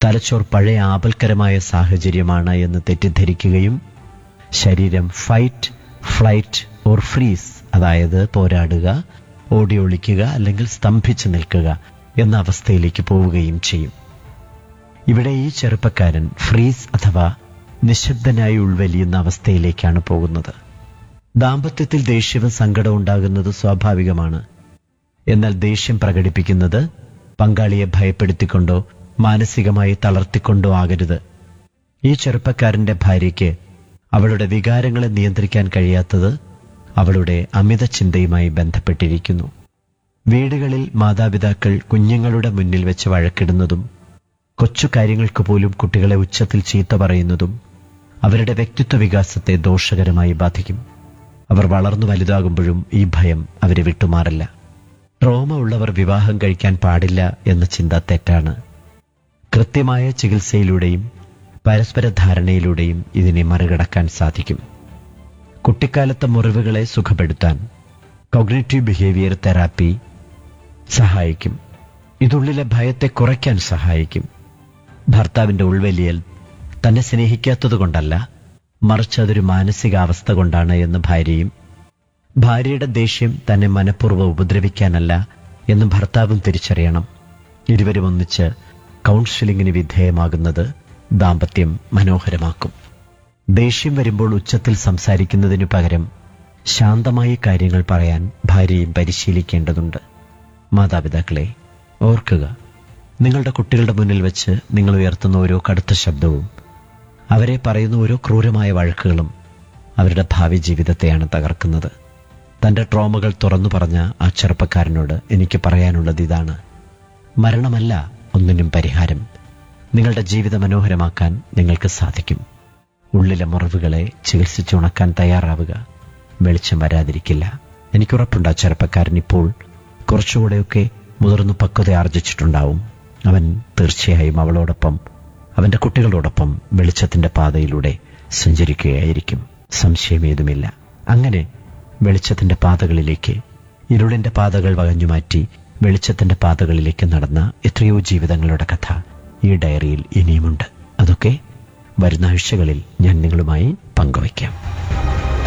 തലച്ചോർ പഴയ ആപൽക്കരമായ സാഹചര്യമാണ് എന്ന് തെറ്റിദ്ധരിക്കുകയും ശരീരം ഫൈറ്റ് ഫ്ലൈറ്റ് ഓർ ഫ്രീസ് അതായത് പോരാടുക ഓടി ഒളിക്കുക അല്ലെങ്കിൽ സ്തംഭിച്ചു നിൽക്കുക എന്ന അവസ്ഥയിലേക്ക് പോവുകയും ചെയ്യും ഇവിടെ ഈ ചെറുപ്പക്കാരൻ ഫ്രീസ് അഥവാ നിശബ്ദനായി ഉൾവലിയുന്ന അവസ്ഥയിലേക്കാണ് പോകുന്നത് ദാമ്പത്യത്തിൽ ദേഷ്യവും സങ്കടവും ഉണ്ടാകുന്നത് സ്വാഭാവികമാണ് എന്നാൽ ദേഷ്യം പ്രകടിപ്പിക്കുന്നത് പങ്കാളിയെ ഭയപ്പെടുത്തിക്കൊണ്ടോ മാനസികമായി തളർത്തിക്കൊണ്ടോ ആകരുത് ഈ ചെറുപ്പക്കാരന്റെ ഭാര്യയ്ക്ക് അവളുടെ വികാരങ്ങളെ നിയന്ത്രിക്കാൻ കഴിയാത്തത് അവളുടെ അമിത ചിന്തയുമായി ബന്ധപ്പെട്ടിരിക്കുന്നു വീടുകളിൽ മാതാപിതാക്കൾ കുഞ്ഞുങ്ങളുടെ മുന്നിൽ വെച്ച് വഴക്കിടുന്നതും കൊച്ചു കാര്യങ്ങൾക്ക് പോലും കുട്ടികളെ ഉച്ചത്തിൽ ചീത്ത പറയുന്നതും അവരുടെ വ്യക്തിത്വ വികാസത്തെ ദോഷകരമായി ബാധിക്കും അവർ വളർന്നു വലുതാകുമ്പോഴും ഈ ഭയം അവരെ വിട്ടുമാറില്ല ട്രോമ ഉള്ളവർ വിവാഹം കഴിക്കാൻ പാടില്ല എന്ന ചിന്ത തെറ്റാണ് കൃത്യമായ ചികിത്സയിലൂടെയും പരസ്പര ധാരണയിലൂടെയും ഇതിനെ മറികടക്കാൻ സാധിക്കും കുട്ടിക്കാലത്തെ മുറിവുകളെ സുഖപ്പെടുത്താൻ കോഗ്നേറ്റീവ് ബിഹേവിയർ തെറാപ്പി സഹായിക്കും ഇതുള്ളിലെ ഭയത്തെ കുറയ്ക്കാൻ സഹായിക്കും ഭർത്താവിന്റെ ഉൾവലിയൽ തന്നെ സ്നേഹിക്കാത്തതുകൊണ്ടല്ല മറിച്ച് അതൊരു മാനസികാവസ്ഥ കൊണ്ടാണ് എന്ന് ഭാര്യയും ഭാര്യയുടെ ദേഷ്യം തന്നെ മനഃപൂർവ്വം ഉപദ്രവിക്കാനല്ല എന്ന് ഭർത്താവും തിരിച്ചറിയണം ഇരുവരും ഒന്നിച്ച് കൗൺസിലിംഗിന് വിധേയമാകുന്നത് ദാമ്പത്യം മനോഹരമാക്കും ദേഷ്യം വരുമ്പോൾ ഉച്ചത്തിൽ സംസാരിക്കുന്നതിനു പകരം ശാന്തമായി കാര്യങ്ങൾ പറയാൻ ഭാര്യയും പരിശീലിക്കേണ്ടതുണ്ട് മാതാപിതാക്കളെ ഓർക്കുക നിങ്ങളുടെ കുട്ടികളുടെ മുന്നിൽ വെച്ച് നിങ്ങൾ ഉയർത്തുന്ന ഓരോ കടുത്ത ശബ്ദവും അവരെ പറയുന്ന ഓരോ ക്രൂരമായ വഴക്കുകളും അവരുടെ ഭാവി ജീവിതത്തെയാണ് തകർക്കുന്നത് തന്റെ ട്രോമകൾ തുറന്നു പറഞ്ഞ ആ ചെറുപ്പക്കാരനോട് എനിക്ക് പറയാനുള്ളത് ഇതാണ് മരണമല്ല ഒന്നിനും പരിഹാരം നിങ്ങളുടെ ജീവിതം മനോഹരമാക്കാൻ നിങ്ങൾക്ക് സാധിക്കും ഉള്ളിലെ മുറിവുകളെ ചികിത്സിച്ചുണക്കാൻ തയ്യാറാവുക വെളിച്ചം വരാതിരിക്കില്ല എനിക്കുറപ്പുണ്ട് ആ ചെറുപ്പക്കാരൻ ഇപ്പോൾ കുറച്ചുകൂടെയൊക്കെ മുതിർന്നു പക്വത ആർജിച്ചിട്ടുണ്ടാവും അവൻ തീർച്ചയായും അവളോടൊപ്പം അവന്റെ കുട്ടികളോടൊപ്പം വെളിച്ചത്തിന്റെ പാതയിലൂടെ സഞ്ചരിക്കുകയായിരിക്കും സംശയമേതുമില്ല അങ്ങനെ വെളിച്ചത്തിന്റെ പാതകളിലേക്ക് ഇരുളിന്റെ പാതകൾ വകഞ്ഞുമാറ്റി വെളിച്ചത്തിന്റെ പാതകളിലേക്ക് നടന്ന എത്രയോ ജീവിതങ്ങളുടെ കഥ ഈ ഡയറിയിൽ ഇനിയുമുണ്ട് അതൊക്കെ വരുന്ന ആഴ്ചകളിൽ ഞാൻ നിങ്ങളുമായി പങ്കുവയ്ക്കാം